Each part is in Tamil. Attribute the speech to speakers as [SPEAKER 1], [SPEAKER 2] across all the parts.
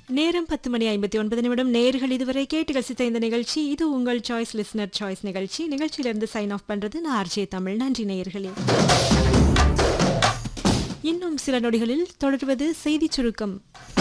[SPEAKER 1] நேரம் பத்து மணி ஐம்பத்தி ஒன்பது நிமிடம் நேர்கள் இதுவரை கேட்டு ரசித்த இந்த நிகழ்ச்சி இது உங்கள் சாய்ஸ் லிஸ்னர் சாய்ஸ் நிகழ்ச்சி நிகழ்ச்சியிலிருந்து சைன் ஆஃப் பண்றது நான் ஆர்ஜே தமிழ் நன்றி நேயர்களே இன்னும் சில நொடிகளில் தொடர்வது செய்திச் சுருக்கம்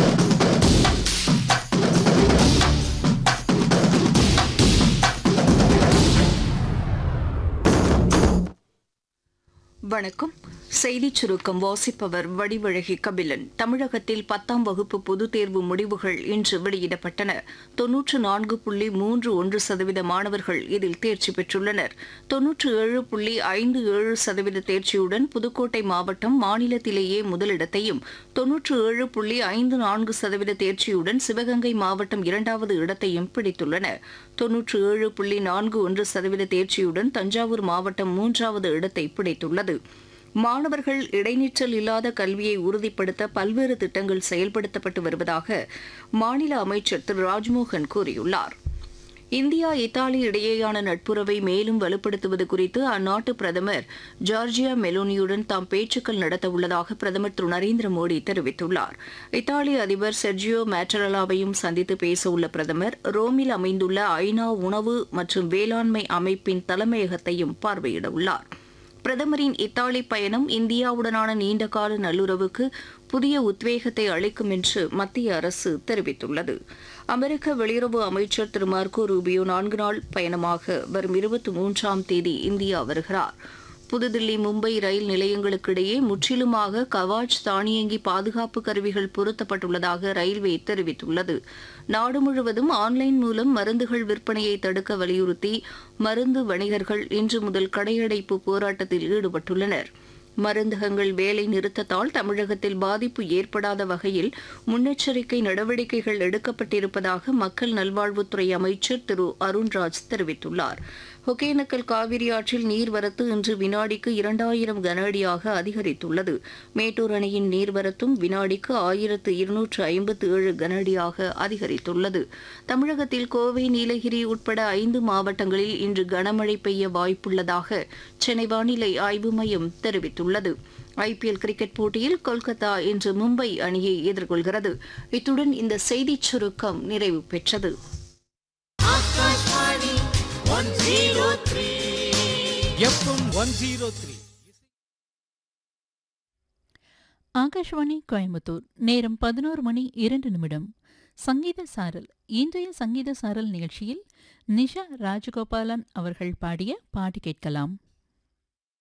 [SPEAKER 2] வணக்கம் செய்திச் சுருக்கம் வாசிப்பவர் வடிவழகி கபிலன் தமிழகத்தில் பத்தாம் வகுப்பு பொதுத் தேர்வு முடிவுகள் இன்று வெளியிடப்பட்டன தொன்னூற்று நான்கு புள்ளி மூன்று ஒன்று சதவீத மாணவர்கள் இதில் தேர்ச்சி பெற்றுள்ளனர் தொன்னூற்று ஏழு புள்ளி ஐந்து ஏழு சதவீத தேர்ச்சியுடன் புதுக்கோட்டை மாவட்டம் மாநிலத்திலேயே முதலிடத்தையும் தொன்னூற்று ஏழு புள்ளி ஐந்து நான்கு சதவீத தேர்ச்சியுடன் சிவகங்கை மாவட்டம் இரண்டாவது இடத்தையும் பிடித்துள்ளன தொன்னூற்று ஏழு புள்ளி நான்கு ஒன்று சதவீத தேர்ச்சியுடன் தஞ்சாவூர் மாவட்டம் மூன்றாவது இடத்தை பிடித்துள்ளது மாணவர்கள் இடைநிற்றல் இல்லாத கல்வியை உறுதிப்படுத்த பல்வேறு திட்டங்கள் செயல்படுத்தப்பட்டு வருவதாக மாநில அமைச்சர் திரு ராஜ்மோகன் கூறியுள்ளார் இந்தியா இத்தாலி இடையேயான நட்புறவை மேலும் வலுப்படுத்துவது குறித்து அந்நாட்டு பிரதமர் ஜார்ஜியா மெலோனியுடன் தாம் பேச்சுக்கள் நடத்தவுள்ளதாக பிரதமர் திரு நரேந்திர மோடி தெரிவித்துள்ளார் இத்தாலி அதிபர் செர்ஜியோ மேட்டரலாவையும் சந்தித்து பேசவுள்ள பிரதமர் ரோமில் அமைந்துள்ள ஐநா உணவு மற்றும் வேளாண்மை அமைப்பின் தலைமையகத்தையும் பார்வையிடவுள்ளார் பிரதமரின் இத்தாலி பயணம் இந்தியாவுடனான நீண்டகால நல்லுறவுக்கு புதிய உத்வேகத்தை அளிக்கும் என்று மத்திய அரசு தெரிவித்துள்ளது அமெரிக்க வெளியுறவு அமைச்சர் திரு மார்க்கோ ரூபியோ நான்கு நாள் பயணமாக வரும் இருபத்தி மூன்றாம் தேதி இந்தியா வருகிறார் புதுதில்லி மும்பை ரயில் நிலையங்களுக்கிடையே முற்றிலுமாக கவாச் தானியங்கி பாதுகாப்பு கருவிகள் பொருத்தப்பட்டுள்ளதாக ரயில்வே தெரிவித்துள்ளது நாடு முழுவதும் ஆன்லைன் மூலம் மருந்துகள் விற்பனையை தடுக்க வலியுறுத்தி மருந்து வணிகர்கள் இன்று முதல் கடையடைப்பு போராட்டத்தில் ஈடுபட்டுள்ளனர் மருந்தகங்கள் வேலை நிறுத்தத்தால் தமிழகத்தில் பாதிப்பு ஏற்படாத வகையில் முன்னெச்சரிக்கை நடவடிக்கைகள் எடுக்கப்பட்டிருப்பதாக மக்கள் நல்வாழ்வுத்துறை அமைச்சர் திரு அருண்ராஜ் தெரிவித்துள்ளார் ஒகேனக்கல் காவிரி ஆற்றில் நீர்வரத்து இன்று வினாடிக்கு இரண்டாயிரம் கன அடியாக அதிகரித்துள்ளது மேட்டூர் அணையின் நீர்வரத்தும் வினாடிக்கு ஆயிரத்து இருநூற்று ஐம்பத்து ஏழு கன அடியாக அதிகரித்துள்ளது தமிழகத்தில் கோவை நீலகிரி உட்பட ஐந்து மாவட்டங்களில் இன்று கனமழை பெய்ய வாய்ப்புள்ளதாக சென்னை வானிலை ஆய்வு மையம் தெரிவித்துள்ளது ஐபிஎல் கிரிக்கெட் போட்டியில் கொல்கத்தா இன்று மும்பை அணியை எதிர்கொள்கிறது இத்துடன் இந்த செய்திச் சுருக்கம் நிறைவு பெற்றது
[SPEAKER 3] FM one zero three
[SPEAKER 4] Akashvani Coimbatore நேரம் பதினோரு மணி இரண்டு நிமிடம் சங்கீத சாரல் இன்றைய சங்கீத சாரல் நிகழ்ச்சியில் நிஷா ராஜகோபாலன் அவர்கள் பாடிய பாட்டு கேட்கலாம்